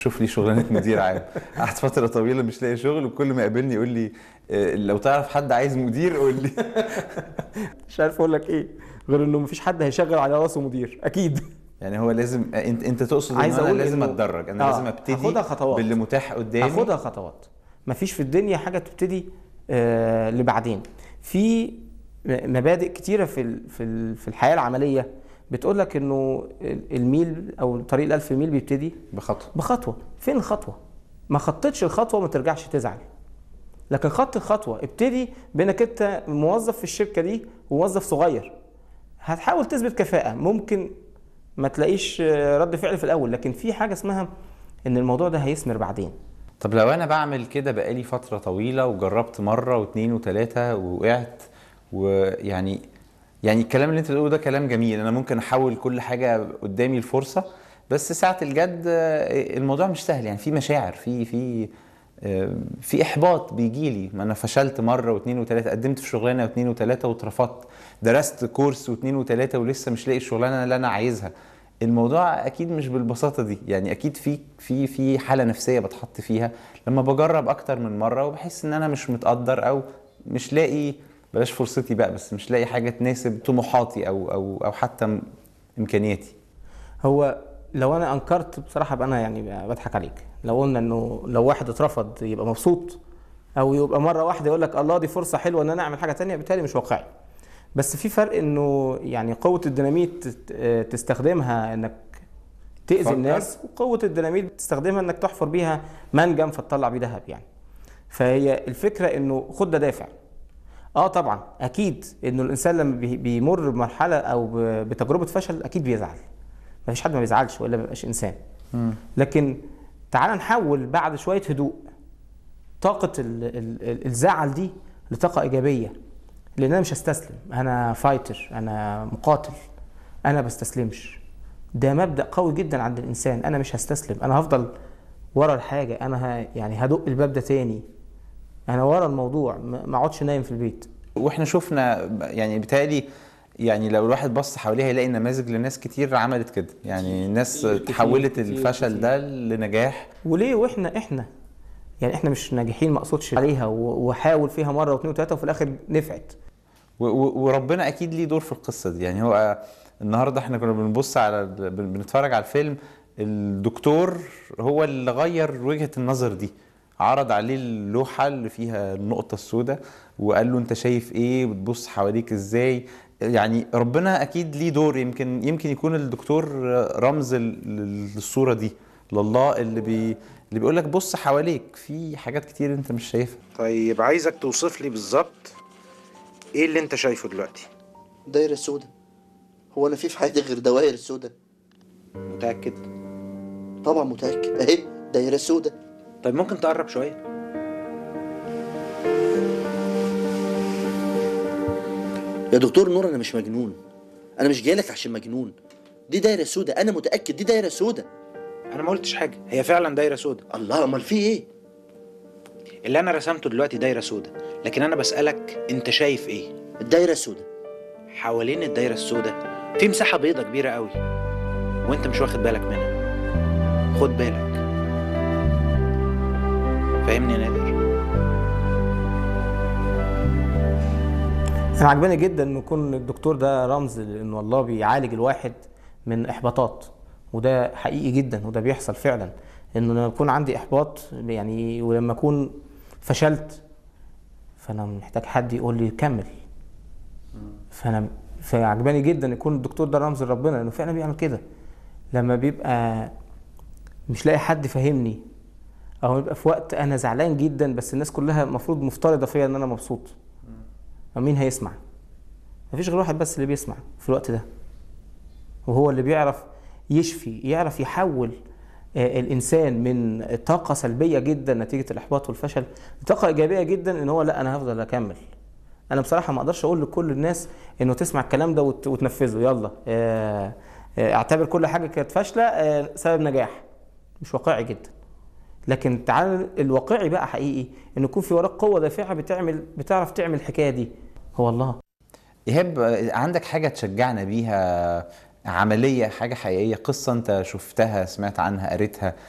شوف لي شغلانه مدير عام قعدت فتره طويله مش لاقي شغل وكل ما يقابلني يقول لي آه، لو تعرف حد عايز مدير قول لي مش عارف اقول لك ايه غير انه مفيش حد هيشغل على راسه مدير اكيد يعني هو لازم آه، انت انت تقصد ان عايز انا أقول لازم إنه- اتدرج انا آه، لازم ابتدي هاخدها خطوات. باللي متاح قدامي هاخدها خطوات مفيش في الدنيا حاجه تبتدي آه لبعدين في م- مبادئ كتيره في ال- في ال- في الحياه العمليه بتقول لك انه ال- الميل او طريق الالف ميل بيبتدي بخطوه بخطوه فين الخطوه ما خطتش الخطوه ما ترجعش تزعل لكن خط الخطوه ابتدي بانك انت موظف في الشركه دي وموظف صغير هتحاول تثبت كفاءه ممكن ما تلاقيش آه، رد فعل في الاول لكن في حاجه اسمها ان الموضوع ده هيثمر بعدين طب لو انا بعمل كده بقالي فتره طويله وجربت مره واثنين وثلاثه ووقعت ويعني يعني الكلام اللي انت بتقوله ده كلام جميل انا ممكن احول كل حاجه قدامي الفرصه بس ساعه الجد آه، الموضوع مش سهل يعني في مشاعر في في آه، في احباط بيجي لي ما انا فشلت مره واثنين وثلاثه قدمت في شغلانه واثنين وثلاثه واترفضت درست كورس واثنين وثلاثه ولسه مش لاقي الشغلانه اللي انا عايزها الموضوع اكيد مش بالبساطه دي يعني اكيد في في في حاله نفسيه بتحط فيها لما بجرب اكتر من مره وبحس ان انا مش متقدر او مش لاقي بلاش فرصتي بقى بس مش لاقي حاجه تناسب طموحاتي او او او حتى م- امكانياتي هو لو انا انكرت بصراحه يبقى انا يعني بضحك عليك لو قلنا انه لو واحد اترفض يبقى مبسوط او يبقى مره واحده يقول لك الله دي فرصه حلوه ان انا اعمل حاجه تانية بالتالي مش واقعي بس في فرق انه يعني قوه الديناميت تت- تستخدمها انك تاذي تفكر. الناس وقوه الديناميت تستخدمها انك تحفر بيها منجم فتطلع بيه ذهب يعني فهي الفكره انه خد ده دافع اه طبعا اكيد انه الانسان لما بي- بيمر بمرحله او ب- بتجربه فشل اكيد بيزعل ما فيش حد ما بيزعلش ولا ما بيبقاش انسان لكن تعال نحول بعد شويه هدوء طاقه ال- ال- ال- الزعل دي لطاقه ايجابيه لان انا مش هستسلم انا فايتر انا مقاتل انا بستسلمش ده مبدا قوي جدا عند الانسان انا مش هستسلم انا هفضل ورا الحاجه انا ه... يعني هدق الباب ده تاني انا ورا الموضوع ما ما اقعدش نايم في البيت واحنا شفنا يعني بالتالي يعني لو الواحد بص حواليه هيلاقي نماذج لناس كتير عملت كده يعني ناس كتير، كتير، تحولت كتير، الفشل كتير. ده لنجاح وليه واحنا احنا يعني احنا مش ناجحين ما اقصدش عليها و- وحاول فيها مره واثنين وثلاثه وفي الاخر نفعت و- و- وربنا اكيد ليه دور في القصه دي يعني هو النهارده احنا كنا بنبص على ال- بن- بنتفرج على الفيلم الدكتور هو اللي غير وجهه النظر دي عرض عليه اللوحه اللي فيها النقطه السوداء وقال له انت شايف ايه بتبص حواليك ازاي يعني ربنا اكيد ليه دور يمكن يمكن يكون الدكتور رمز ال- للصوره دي لله اللي بي اللي بيقول لك بص حواليك في حاجات كتير انت مش شايفها طيب عايزك توصف لي بالظبط ايه اللي انت شايفه دلوقتي دايرة سودة هو أنا في في حياتي غير دوائر سودة متأكد طبعا متأكد أهي دايرة سودة طيب ممكن تقرب شوية يا دكتور نور أنا مش مجنون أنا مش جايلك عشان مجنون دي دايرة سودة أنا متأكد دي دايرة سودة انا ما قلتش حاجة هي فعلا دايرة سودة الله أمال في إيه؟ اللي انا رسمته دلوقتي دايرة سودة لكن انا بسألك انت شايف ايه الدايرة السودة حوالين الدايرة السوداء في مساحة بيضة كبيرة قوي وانت مش واخد بالك منها خد بالك فاهمني يا نادر انا عجباني جدا ان يكون الدكتور ده رمز لانه الله بيعالج الواحد من احباطات وده حقيقي جدا وده بيحصل فعلا انه لما يكون عندي احباط يعني ولما اكون فشلت فانا محتاج حد يقول لي كمل فانا فعجباني جدا يكون الدكتور ده رمز لربنا لانه فعلا بيعمل كده لما بيبقى مش لاقي حد فاهمني او يبقى في وقت انا زعلان جدا بس الناس كلها المفروض مفترضه فيا ان انا مبسوط مين هيسمع مفيش غير واحد بس اللي بيسمع في الوقت ده وهو اللي بيعرف يشفي يعرف يحول آه، الانسان من طاقه سلبيه جدا نتيجه الاحباط والفشل لطاقه ايجابيه جدا ان هو لا انا هفضل اكمل انا بصراحه ما اقدرش اقول لكل الناس انه تسمع الكلام ده وت- وتنفذه يلا آه، آه، اعتبر كل حاجه كانت فاشله آه، سبب نجاح مش واقعي جدا لكن تعال الواقعي بقى حقيقي ان يكون في وراك قوه دافعه بتعمل بتعرف تعمل الحكايه دي هو الله ايهاب عندك حاجه تشجعنا بيها عمليه حاجه حقيقيه قصه انت شفتها سمعت عنها قريتها